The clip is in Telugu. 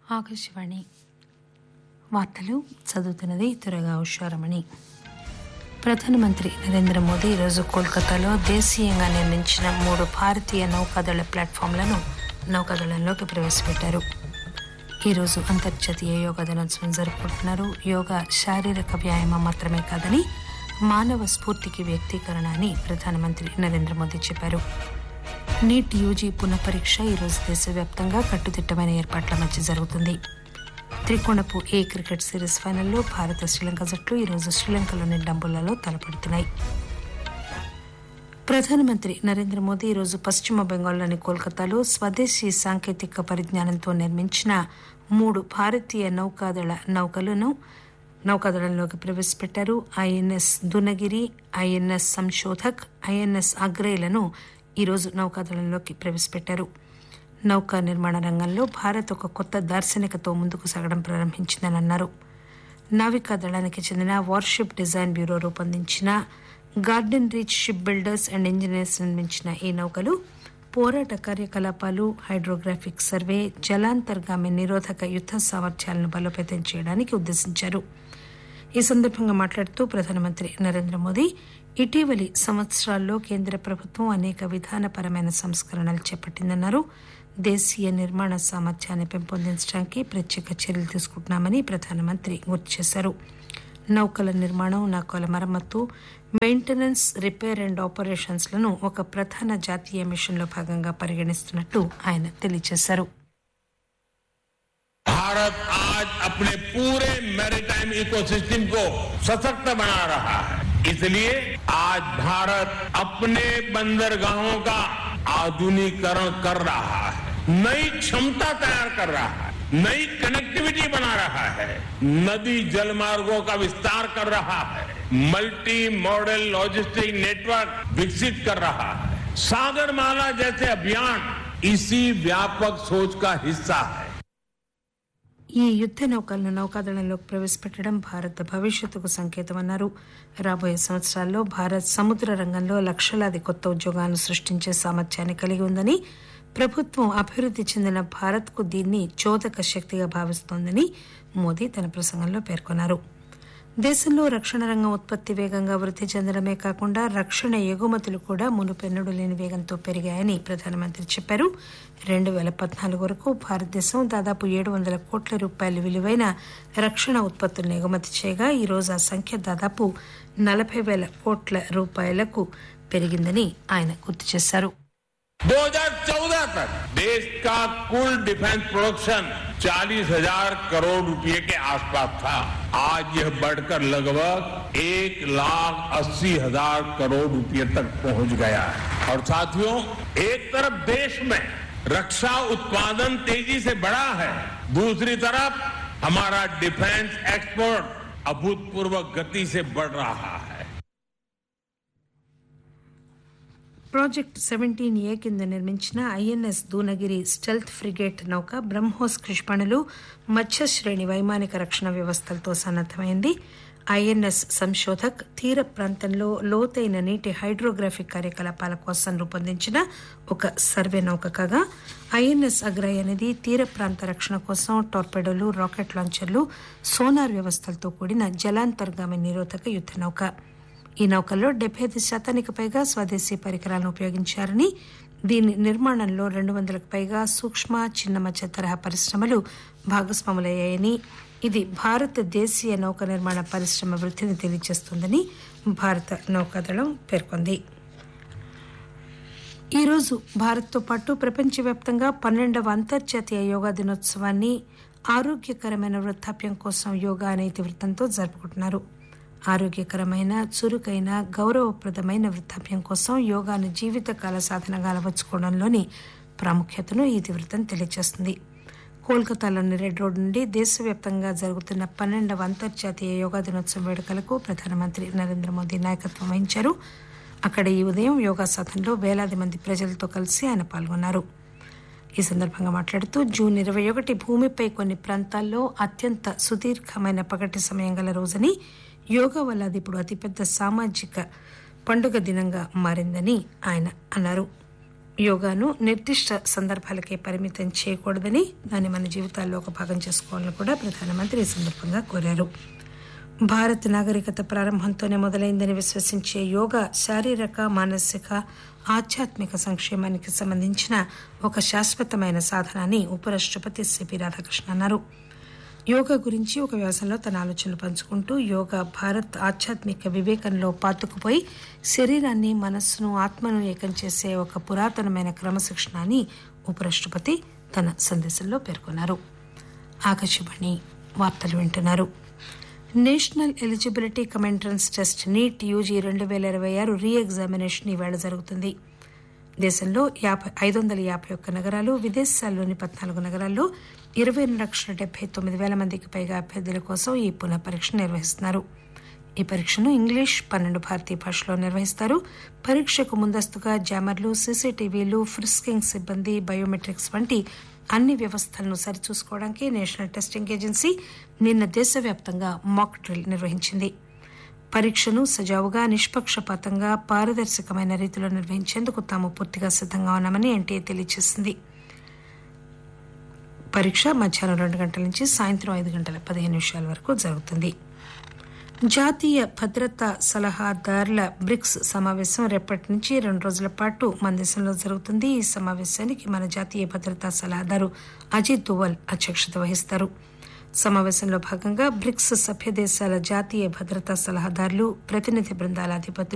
ఆకాశవాణి వార్తలు చదువుతున్నది త్వరగా ఉషారమణి ప్రధానమంత్రి నరేంద్ర మోదీ ఈరోజు కోల్కతాలో దేశీయంగా నిర్మించిన మూడు భారతీయ నౌకాదళ ప్లాట్ఫామ్లను నౌకాదళంలోకి ప్రవేశపెట్టారు ఈరోజు అంతర్జాతీయ యోగా దినోత్సవం జరుపుకుంటున్నారు యోగా శారీరక వ్యాయామం మాత్రమే కాదని మానవ స్ఫూర్తికి వ్యక్తీకరణ అని ప్రధానమంత్రి నరేంద్ర మోదీ చెప్పారు నీట్ యూజీ పునఃపరీక్ష ఈరోజు దేశవ్యాప్తంగా కట్టుదిట్టమైన ఏర్పాట్ల మధ్య జరుగుతుంది త్రికోణపు ఏ క్రికెట్ సిరీస్ ఫైనల్లో భారత శ్రీలంక జట్లు ఈరోజు శ్రీలంకలోని డంబుల్లలో తలపడుతున్నాయి ప్రధానమంత్రి నరేంద్ర మోదీ ఈరోజు పశ్చిమ బెంగాల్లోని కోల్కతాలో స్వదేశీ సాంకేతిక పరిజ్ఞానంతో నిర్మించిన మూడు భారతీయ నౌకాదళ నౌకలను నౌకాదళంలోకి ప్రవేశపెట్టారు INS Dunagiri INS Samshodhak INS అగ్రేలను ఈరోజు నౌకాదళంలోకి ప్రవేశపెట్టారు నౌకా నిర్మాణ రంగంలో భారత్ ఒక కొత్త దార్శనికతో ముందుకు సాగడం ప్రారంభించిందని అన్నారు నావికా దళానికి చెందిన వార్షిప్ డిజైన్ బ్యూరో రూపొందించిన Garden Reach Ship Builders and Engineers నిర్మించిన ఈ నౌకలు పోరాట కార్యకలాపాలు హైడ్రోగ్రాఫిక్ సర్వే జలాంతర్గామి నిరోధక యుద్ద సామర్థ్యాలను బలోపేతం చేయడానికి ఉద్దేశించారు ఈ సందర్భంగా మాట్లాడుతూ ప్రధానమంత్రి నరేంద్ర మోదీ ఇటీవలి సంవత్సరాల్లో కేంద్ర ప్రభుత్వం అనేక విధానపరమైన సంస్కరణలు చేపట్టిందన్నారు దేశీయ నిర్మాణ సామర్థ్యాన్ని పెంపొందించడానికి ప్రత్యేక చర్యలు తీసుకుంటున్నామని ప్రధానమంత్రి గుర్తు చేశారు నౌకల నిర్మాణం నౌకల మరమ్మతు మెయింటెనెన్స్ రిపేర్ అండ్ ఆపరేషన్స్ లను ఒక ప్రధాన జాతీయ మిషన్లో భాగంగా పరిగణిస్తున్నట్టు ఆయన తెలియజేశారు भारत आज अपने पूरे मैरीटाइम इकोसिस्टम को सशक्त बना रहा है इसलिए आज भारत अपने बंदरगाहों का आधुनिकीकरण कर रहा है नई क्षमता तैयार कर रहा है नई कनेक्टिविटी बना रहा है नदी जल मार्गों का विस्तार कर रहा है मल्टी मॉडल लॉजिस्टिक नेटवर्क विकसित कर रहा है सागरमाला जैसे अभियान इसी व्यापक सोच का हिस्सा है ఈ యుద్ద నౌకలను నౌకాదళంలోకి ప్రవేశపెట్టడం భారత్ భవిష్యత్తుకు సంకేతమన్నారు రాబోయే సంవత్సరాల్లో భారత్ సముద్ర రంగంలో లక్షలాది కొత్త ఉద్యోగాలను సృష్టించే సామర్థ్యాన్ని కలిగి ఉందని ప్రభుత్వం అభివృద్ది చెందిన భారత్కు దీన్ని చోదక శక్తిగా భావిస్తోందని మోదీ తన ప్రసంగంలో పేర్కొన్నారు దేశంలో రక్షణ రంగం ఉత్పత్తి వేగంగా వృద్ధి చెందడమే కాకుండా రక్షణ ఎగుమతులు కూడా మునుపెన్నడూ లేని వేగంతో పెరిగాయని ప్రధానమంత్రి చెప్పారు రెండు పేల పద్నాలుగు వరకు భారతదేశం దాదాపు ఏడు వందల కోట్ల రూపాయల విలువైన రక్షణ ఉత్పత్తులను ఎగుమతి చేయగా ఈ రోజు ఆ సంఖ్య దాదాపు నలభై వేల కోట్ల రూపాయలకు పెరిగిందని ఆయన గుర్తు చేశారు 2014 तक देश का कुल डिफेंस प्रोडक्शन चालीस हजार करोड़ रुपए के आसपास था आज यह बढ़कर लगभग एक लाख अस्सी हजार करोड़ रुपए तक पहुंच गया है और साथियों एक तरफ देश में रक्षा उत्पादन तेजी से बढ़ा है दूसरी तरफ हमारा डिफेंस एक्सपोर्ट अभूतपूर्व गति से बढ़ रहा है ప్రాజెక్ట్ సెవెంటీన్ ఏ కింద నిర్మించిన ఐఎన్ఎస్ దూనగిరి స్టెల్త్ ఫ్రిగేట్ నౌక బ్రహ్మోస్ క్షిపణులు మధ్య శ్రేణి వైమానిక రక్షణ వ్యవస్థలతో సన్నద్దమైంది ఐఎన్ఎస్ సంశోధక్ తీర ప్రాంతంలో లోతైన నీటి హైడ్రోగ్రాఫిక్ కార్యకలాపాల కోసం రూపొందించిన ఒక సర్వే నౌక కాగా ఐఎన్ఎస్ అగ్రయ్ అనేది తీర ప్రాంత రక్షణ కోసం టార్పెడోలు రాకెట్ లాంచర్లు సోనార్ వ్యవస్థలతో కూడిన జలాంతర్గామి నిరోధక యుద్ద నౌక ఈ నౌకల్లో డెబ్బై ఐదు శాతానికి పైగా స్వదేశీ పరికరాలను ఉపయోగించారని దీని నిర్మాణంలో రెండు వందలకు పైగా సూక్ష్మ చిన్న మధ్య తరహా పరిశ్రమలు భాగస్వాములయ్యాయని ఇది భారత దేశీయ నౌక నిర్మాణ పరిశ్రమ వృద్ధిని తెలియజేస్తోందని భారత నౌకాదళం పేర్కొంది ఈరోజు భారత్తో పాటు ప్రపంచవ్యాప్తంగా పన్నెండవ అంతర్జాతీయ యోగా దినోత్సవాన్ని ఆరోగ్యకరమైన వృద్ధాప్యం కోసం యోగా అనే ఇతివృత్తంతో జరుపుకుంటున్నారు ఆరోగ్యకరమైన చురుకైన గౌరవప్రదమైన వృద్ధాప్యం కోసం యోగాను జీవితకాల సాధనగా అలవర్చుకోవడంలోని ప్రాముఖ్యతను ఈ ఇతివృత్తం తెలియజేస్తుంది కోల్కతాలోని రెడ్ రోడ్ నుండి దేశవ్యాప్తంగా జరుగుతున్న పన్నెండవ అంతర్జాతీయ యోగా దినోత్సవం వేడుకలకు ప్రధానమంత్రి నరేంద్ర మోదీ నాయకత్వం వహించారు అక్కడ ఈ ఉదయం యోగా సాధనలో వేలాది మంది ప్రజలతో కలిసి ఆయన పాల్గొన్నారు ఈ సందర్భంగా మాట్లాడుతూ జూన్ ఇరవై ఒకటి భూమిపై కొన్ని ప్రాంతాల్లో అత్యంత సుదీర్ఘమైన పగటి సమయం గల రోజని యోగా వల్ల అది ఇప్పుడు అతిపెద్ద సామాజిక పండుగ దినంగా మారిందని ఆయన అన్నారు యోగాను నిర్దిష్ట సందర్భాలకే పరిమితం చేయకూడదని దాన్ని మన జీవితాల్లో ఒక భాగం చేసుకోవాలని కూడా ప్రధానమంత్రి ఈ సందర్భంగా కోరారు భారత్ నాగరికత ప్రారంభంతోనే మొదలైందని విశ్వసించే యోగా శారీరక మానసిక ఆధ్యాత్మిక సంక్షేమానికి సంబంధించిన ఒక శాశ్వతమైన సాధన అని ఉపరాష్టపతి సిపి రాధాకృష్ణ అన్నారు యోగా గురించి ఒక వ్యాసంలో తన ఆలోచనలు పంచుకుంటూ యోగా భారత్ ఆధ్యాత్మిక వివేకంలో పాతుకుపోయి శరీరాన్ని మనస్సును ఆత్మను ఏకం చేసే ఒక పురాతనమైన క్రమశిక్షణ అని ఉపరాష్టపతి తన సందేశంలో పేర్కొన్నారు ఆకాశవాణి వార్తలు వింటున్నారు national eligibility cum entrance test NEET UG రెండు వేల ఇరవై ఆరు రీ ఎగ్జామినేషన్ ఈవేళ జరుగుతుంది దేశంలో యాభై ఐదు వందల యాభై ఒక్క నగరాలు విదేశాల్లోని పద్నాలుగు నగరాల్లో ఇరవై రెండు లక్షల డెబ్బై తొమ్మిది వేల మందికి పైగా అభ్యర్థుల కోసం ఈ పునః పరీక్ష నిర్వహిస్తున్నారు ఈ పరీక్షను ఇంగ్లీష్ పన్నెండు భారతీయ భాషలో నిర్వహిస్తారు పరీక్షకు ముందస్తుగా జామర్లు సీసీటీవీలు ఫ్రిస్కింగ్ సిబ్బంది బయోమెట్రిక్స్ వంటి అన్ని వ్యవస్థలను సరిచూసుకోవడానికి నేషనల్ టెస్టింగ్ ఏజెన్సీ నిన్న దేశవ్యాప్తంగా మాక్ డ్రిల్ నిర్వహించింది పరీక్షను సజావుగా నిష్పక్షపాతంగా పారదర్శకమైన రీతిలో నిర్వహించేందుకు తాము పూర్తిగా సిద్దంగా ఉన్నామని ఎన్టీఏ తెలియజేసింది పరీక్ష మధ్యాహ్నం రెండు గంటల నుంచి సాయంత్రం ఐదు గంటల పదిహేను నిమిషాల వరకు జరుగుతుంది జాతీయ భద్రతా సలహాదారుల బ్రిక్స్ సమావేశం రేపటి నుంచి రెండు రోజుల పాటు మన దేశంలో జరుగుతుంది ఈ సమావేశానికి మన జాతీయ భద్రతా సలహాదారు అజిత్ దోవల్ అధ్యక్షత వహిస్తారు సమావేశంలో భాగంగా బ్రిక్స్ సభ్య దేశాల జాతీయ భద్రతా సలహాదారులు ప్రతినిధి బృందాల అధిపతులు